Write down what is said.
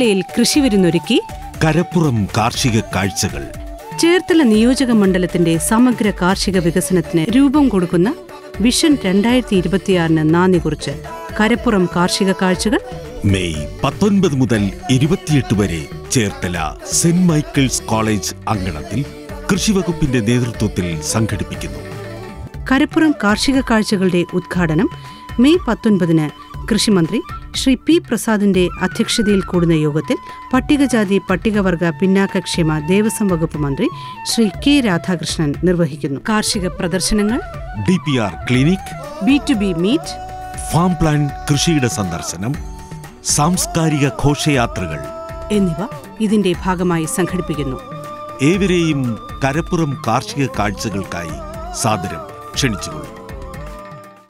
ചേർത്തലയിൽ കൃഷിവിരുന്നൊരുക്കി കരപ്പുറം കാർഷിക കാഴ്ചകൾ ചേർത്തല നിയോജക മണ്ഡലത്തിന്റെ സമഗ്ര കാർഷിക വികസനത്തിന് രൂപം കൊടുക്കുന്ന വിഷൻ രണ്ടായിരത്തി ഇരുപത്തിയാറിന് നാന്ദി കുറിച്ച് കരപ്പുറം കാർഷിക കാഴ്ചകൾ മെയ് പത്തൊൻപത് മുതൽ ഇരുപത്തിയെട്ട് വരെ ചേർത്തല സെന്റ് മൈക്കിൾസ് കോളേജ് അങ്കണത്തിൽ കൃഷിവകുപ്പിന്റെ നേതൃത്വത്തിൽ സംഘടിപ്പിക്കുന്നു കരപ്പുറം കാർഷിക കാഴ്ചകളുടെ ഉദ്ഘാടനം മെയ് പത്തൊൻപതിന് കൃഷിമന്ത്രി ശ്രീ പി പ്രസാദിന്റെ അധ്യക്ഷതയിൽ കൂടുന്ന യോഗത്തിൽ പട്ടികജാതി പട്ടികവർഗ പിന്നാക്കക്ഷേമ ദേവസ്വം വകുപ്പ് മന്ത്രി ശ്രീ കെ രാധാകൃഷ്ണൻ നിർവഹിക്കുന്നു കാർഷിക പ്രദർശനങ്ങൾ D P R clinic B to B meet farm plan കൃഷിയുടെ സന്ദർശനം സാംസ്കാരിക ഘോഷയാത്രകൾ എന്നിവ ഇതിന്റെ ഭാഗമായി സംഘടിപ്പിക്കുന്നു ഏവരെയും കരപ്പുറം കാർഷിക കാഴ്ചകൾക്കായി സാദരം ക്ഷണിച്ചുകൊള്ളും